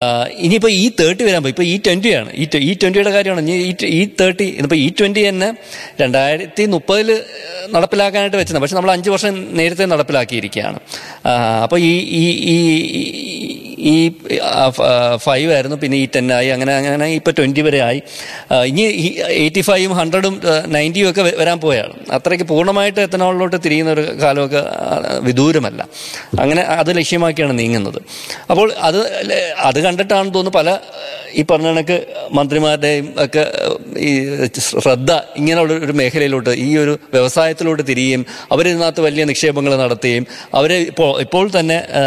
ഇനിയിപ്പോൾ ഈ തേർട്ടി വരാൻ പോയി ഇപ്പോൾ ഈ ട്വൻറ്റി ആണ് ഈ ഈ ട്വൻറ്റിയുടെ കാര്യമാണ് ഇനി ഈ ഈ തേർട്ടി ഇപ്പോൾ ഈ ട്വൻറ്റി തന്നെ രണ്ടായിരത്തി മുപ്പതിൽ നടപ്പിലാക്കാനായിട്ട് വെച്ചത് പക്ഷെ നമ്മൾ അഞ്ച് വർഷം നേരത്തെ നടപ്പിലാക്കിയിരിക്കുകയാണ് അപ്പോൾ ഈ ഈ ഈ ഈ ഫൈവ് ആയിരുന്നു പിന്നെ ഈ ടെൻ ആയി അങ്ങനെ അങ്ങനെ ഇപ്പോൾ ട്വൻറ്റി വരെ ആയി ആ, ഇനി ഈ എയ്റ്റി ഫൈവും ഹൺഡ്രഡും നയൻറ്റിയും ഒക്കെ വ- വരാൻ പോയാണ് അത്രയ്ക്ക് പൂർണ്ണമായിട്ട് എത്തനോളിലോട്ട് തിരിയുന്ന ഒരു കാലമൊക്കെ ആ, വിദൂരമല്ല അങ്ങനെ അത് ലക്ഷ്യമാക്കിയാണ് നീങ്ങുന്നത് അപ്പോൾ അത് ല- അത് കണ്ടിട്ടാണെന്ന് തോന്നുന്നു പല ഈ പറഞ്ഞ കണക്ക് മന്ത്രിമാരുടെയും ഒക്കെ ഈ ശ്രദ്ധ ഇങ്ങനെയുള്ള ഒരു മേഖലയിലോട്ട് ഈ ഒരു വ്യവസായത്തിലോട്ട് തിരിയുകയും അവരിതിനകത്ത് വലിയ നിക്ഷേപങ്ങൾ നടത്തുകയും അവർ ഇപ്പോൾ ഇപ്പോൾ തന്നെ ആ,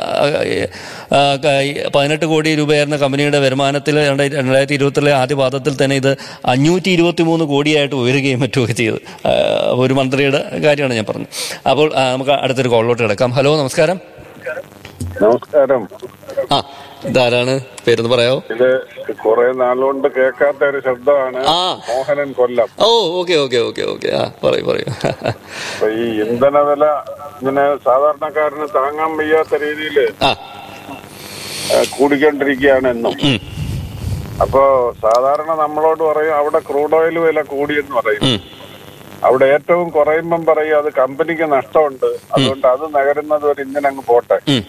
ആ, ക- ഈ പതിനെട്ട് കോടി രൂപയായിരുന്ന കമ്പനിയുടെ വരുമാനത്തിൽ രണ്ടായിരത്തി രണ്ടായിരത്തി ഇരുപത്തിലെ ആദ്യ പാദത്തിൽ തന്നെ ഇത് അഞ്ഞൂറ്റി ഇരുപത്തി മൂന്ന് കോടിയായിട്ട് ഉയരുകയും മറ്റുമൊക്കെ ചെയ്തു ആ, ഒരു മന്ത്രിയുടെ കാര്യമാണ് ഞാൻ പറഞ്ഞത് അപ്പോൾ ആ, നമുക്ക് അടുത്തൊരു കോളിലോട്ട് കിടക്കാം ഹലോ നമസ്കാരം നമസ്കാരം ആ ഇതാരാണ് പേരൊന്ന് പറയാവോ ഇത് കുറെ നാളുകൊണ്ട് കേൾക്കാത്ത ഒരു ശബ്ദമാണ് ആ. മോഹനൻ കൊല്ലം ഓ ഓക്കെ ഓക്കെ ഓക്കെ ഓക്കെ ആ പറയൂ പറയൂ അപ്പൊ ഈ ഇന്ധന വില ഇങ്ങനെ സാധാരണക്കാരന് താങ്ങാൻ വയ്യാത്ത രീതിയിൽ ആ കൂടിക്കൊണ്ടിരിക്കുകയാണ് എന്നും ഉം, അപ്പോ സാധാരണ നമ്മളോട് പറയും അവിടെ ക്രൂഡ് ഓയിൽ വില കൂടിയെന്ന് പറയും ഉം, അവിടെ ഏറ്റവും കുറയുമ്പം പറയും അത് കമ്പനിക്ക് നഷ്ടമുണ്ട് അതുകൊണ്ട് അത് നഗരുന്നത് ഒരു ഇങ്ങനെ അങ്ങ് പോട്ടെ ഉം,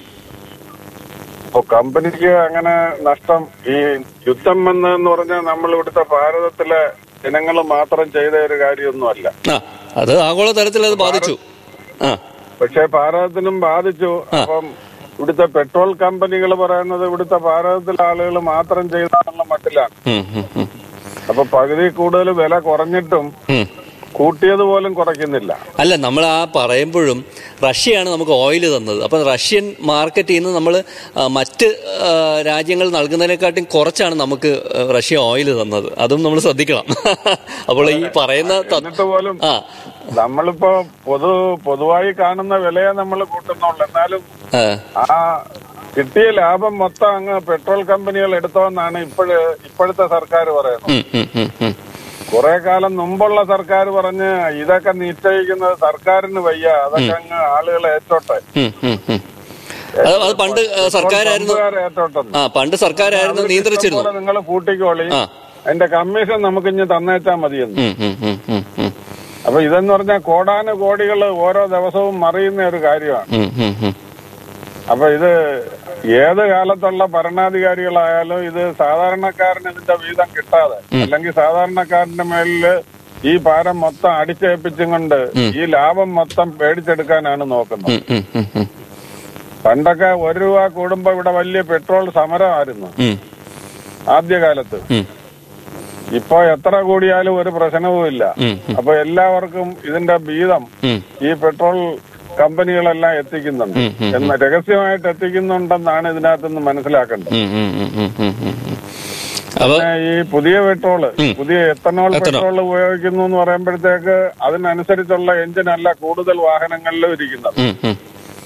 അപ്പൊ കമ്പനിക്ക് അങ്ങനെ നഷ്ടം ഈ യുദ്ധം വന്നതെന്ന് പറഞ്ഞാൽ നമ്മൾ ഇവിടുത്തെ ഭാരതത്തിലെ ജനങ്ങൾ മാത്രം ചെയ്ത ഒരു കാര്യമൊന്നുമല്ല ആ അത് ആഗോള തലത്തിൽ അത് ബാധിച്ചു ആ പക്ഷെ ഭാരതത്തിനും ബാധിച്ചു അപ്പം ഇവിടുത്തെ പെട്രോൾ കമ്പനികൾ പറയുന്നത് ഇവിടുത്തെ ഭാരതത്തിലെ ആളുകൾ മാത്രം ചെയ്താണെന്നുള്ള മട്ടിലാണ് ഉം, ഉം, ഉം, അപ്പൊ പകുതി കൂടുതൽ വില കുറഞ്ഞിട്ടും ഉം. കൂട്ടിയത് പോലും കുറയ്ക്കുന്നില്ല അല്ല നമ്മൾ ആ പറയുമ്പോഴും റഷ്യയാണ് നമുക്ക് ഓയിൽ തന്നത് അപ്പം റഷ്യൻ മാർക്കറ്റിൽ നിന്ന് നമ്മൾ മറ്റ് ആ, രാജ്യങ്ങൾ നൽകുന്നതിനെക്കാട്ടും കുറച്ചാണ് നമുക്ക് ആ, റഷ്യ ഓയിൽ തന്നത് അതും നമ്മൾ ശ്രദ്ധിക്കണം അപ്പോൾ ഈ പറയുന്ന ത- എന്നിട്ട് പോലും ആ നമ്മളിപ്പോ പൊതു പൊതുവായി കാണുന്ന വിലയെ നമ്മൾ കൂട്ടുന്നുള്ളൂ എന്നാലും ആ, ആ കിട്ടിയ ലാഭം മൊത്തം അങ്ങ് പെട്രോൾ കമ്പനികൾ എടുത്തോന്നാണ് ഇപ്പോഴ് ഇപ്പോഴത്തെ സർക്കാർ പറയുന്നത് ഉം, ഉം, ഉം, ഉം. കുറെ കാലം മുമ്പുള്ള സർക്കാർ പറഞ്ഞ് ഇതൊക്കെ നിശ്ചയിക്കുന്നത് സർക്കാരിന് വയ്യ അതൊക്കെ അങ്ങ് ആളുകൾ ഏറ്റോട്ടെ ഉം, ഉം, ഉം. അത് അത് പണ്ട് ആ, സർക്കാരായിരുന്നു പമ്പുകാർ ഏറ്റോട്ടെന്ന് ആ പണ്ട് സർക്കാരായിരുന്നു നിയന്ത്രിച്ചിരുന്നു നിങ്ങൾ കൂട്ടിക്കോളി ആ. അതിന്റെ കമ്മീഷൻ നമുക്ക് ഇനി തന്നേച്ചാ മതിയെന്ന് ഉം, ഉം, ഉം, ഉം, ഉം. അപ്പൊ ഇതെന്ന് പറഞ്ഞാൽ കോടാനു കോടികൾ ഓരോ ദിവസവും മറിയുന്ന ഒരു കാര്യമാണ് ഉം, ഉം, ഉം. അപ്പൊ ഇത് ഏത് കാലത്തുള്ള ഭരണാധികാരികളായാലും ഇത് സാധാരണക്കാരന് ഇതിന്റെ വീതം കിട്ടാതെ അല്ലെങ്കിൽ സാധാരണക്കാരന്റെ മേലില് ഈ ഭാരം മൊത്തം അടിച്ചേൽപ്പിച്ചും കൊണ്ട് ഈ ലാഭം മൊത്തം പേടിച്ചെടുക്കാനാണ് നോക്കുന്നത് ഉം, ഉം, ഉം, ഉം. പണ്ടൊക്കെ ഒരു രൂപ കൂടുമ്പോ ഇവിടെ വലിയ പെട്രോൾ സമരമായിരുന്നു ഉം, ആദ്യകാലത്ത് ഉം, ഇപ്പൊ എത്ര കൂടിയാലും ഒരു പ്രശ്നവും ഇല്ല ഉം, ഉം, അപ്പൊ എല്ലാവർക്കും ഇതിന്റെ വീതം ഉം. ഈ പെട്രോൾ കമ്പനികളെല്ലാം എത്തിക്കുന്നുണ്ട് ഉം, ഉം, എന്ന് രഹസ്യമായിട്ട് എത്തിക്കുന്നുണ്ടെന്നാണ് ഇതിനകത്തുനിന്ന് മനസ്സിലാക്കേണ്ടത് ഉം, ഉം, ഉം, ഉം, ഉം, ഉം, ഉം. അപ്പൊ പിന്നെ ഈ പുതിയ പെട്രോള് പുതിയ എത്തനോൾ എത്തനോൾ. പെട്രോൾ ഉപയോഗിക്കുന്നു എന്ന് പറയുമ്പോഴത്തേക്ക് അതിനനുസരിച്ചുള്ള എഞ്ചിനല്ല കൂടുതൽ വാഹനങ്ങളിലും ഇരിക്കുന്നത് ഉം, ഉം.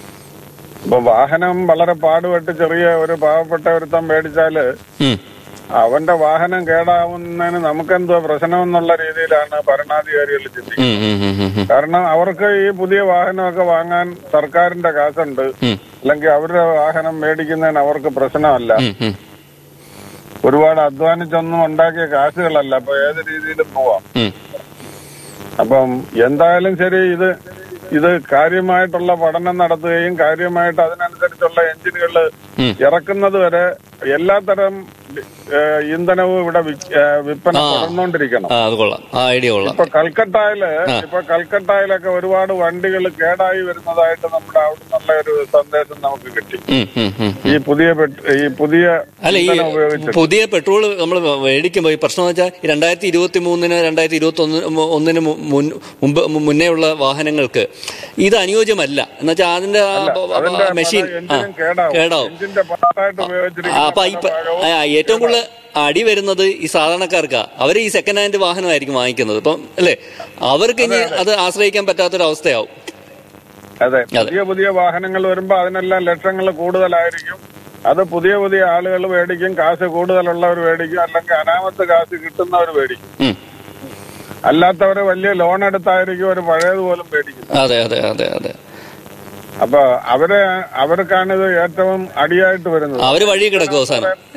ഇപ്പൊ വാഹനം വളരെ പാടുപെട്ട് ചെറിയ ഒരു പാവപ്പെട്ട ഒരുത്തം മേടിച്ചാല് ഉം. അവന്റെ വാഹനം കേടാവുന്നതിന് നമുക്കെന്തോ പ്രശ്നമെന്നുള്ള രീതിയിലാണ് ഭരണാധികാരികൾ ചിന്തിക്കുന്നത് ഉം, ഉം, ഉം, ഉം, ഉം. കാരണം അവർക്ക് ഈ പുതിയ വാഹനമൊക്കെ വാങ്ങാൻ സർക്കാരിന്റെ കാശുണ്ട് ഉം. അല്ലെങ്കിൽ അവരുടെ വാഹനം മേടിക്കുന്നതിന് അവർക്ക് പ്രശ്നമല്ല ഉം, ഉം. ഒരുപാട് അധ്വാനിച്ചൊന്നും ഉണ്ടാക്കിയ കാശുകളല്ല അപ്പൊ ഏത് രീതിയിലും പോവാം ഉം. അപ്പം എന്തായാലും ശരി ഇത് ഇത് കാര്യമായിട്ടുള്ള പഠനം നടത്തുകയും കാര്യമായിട്ട് അതിനനുസരിച്ചുള്ള എഞ്ചിനുകൾ ഉം. ഇറക്കുന്നത് വരെ എല്ലാത്തരം ഏഹ്, ഇന്ധനവും ഇവിടെ വി- ഏഹ്, വിൽപ്പന ആ. തുടർന്നുകൊണ്ടിരിക്കണം ആ അത് കൊള്ളാം ആ ഐഡിയ കൊള്ളാം ഇപ്പൊ കൽക്കട്ടയില് ഇപ്പൊ കൽക്കട്ടയിലൊക്കെ ഒരുപാട് വണ്ടികൾ കേടായി വരുന്നതായിട്ട് നമ്മുടെ അവിടെ നിന്നുള്ള ഒരു സന്ദേശം നമുക്ക് കിട്ടി ഉം, ഉം, ഉം. ഈ പുതിയ പെട്ട്- ഈ പുതിയ അല്ല ഈ ഇന്ധനം ഉപയോഗിച്ചിട്ട് പുതിയ പെട്രോൾ നമ്മൾ മേടിക്കുമ്പോൾ ഈ പ്രശ്നം വെച്ചാൽ രണ്ടായിരത്തി ഇരുപത്തി മൂന്നിന് രണ്ടായിരത്തി ഇരുപത്തി ഒന്ന് ഒന്നിന് മു- മുൻ- മുമ്പ് മുന്നേ ഉള്ള വാഹനങ്ങൾക്ക് ഇത് അനുയോജ്യമല്ല എന്നുവെച്ചാൽ അതിന്റെ അതിന്റെ മെഷീൻ പല ആ എഞ്ചിനും കേടാവും കേടാവും എഞ്ചിന്റെ പാർട്ടായിട്ട് ആ, ഉപയോഗിച്ചിരിക്കുന്ന അപ്പൊ ഈ പ- പല ഭാഗവും ആ, ഏറ്റവും കൂടുതൽ അടി വരുന്നത് ഈ സാധാരണക്കാർക്കാ അവർ ഈ സെക്കൻഡ് ഹാൻഡ് വാഹനമായിരിക്കും വാങ്ങിക്കുന്നത് ഇപ്പം അല്ലേ അവർക്ക് ഇനി അത് ആശ്രയിക്കാൻ പറ്റാത്തൊരവസ്ഥയാവും അതെ അതെ. പുതിയ പുതിയ വാഹനങ്ങൾ വരുമ്പോ അതിനെല്ലാം ലക്ഷങ്ങൾ കൂടുതലായിരിക്കും അത് പുതിയ പുതിയ ആളുകൾ മേടിക്കും കാശ് കൂടുതലുള്ളവർ മേടിക്കും അല്ലെങ്കിൽ അനാമത്ത് കാശ് കിട്ടുന്നവർ മേടിക്കും ഉം. അല്ലാത്തവര് വലിയ ലോൺ എടുത്തായിരിക്കും ഒരു പഴയതുപോലും മേടിക്കുന്നത് അതെ അതെ അതെ അതെ അപ്പൊ അവരെ അവർക്കാണിത് ഏറ്റവും അടിയായിട്ട് വരുന്നത് അവര് വഴി കിടക്കും അവസാനം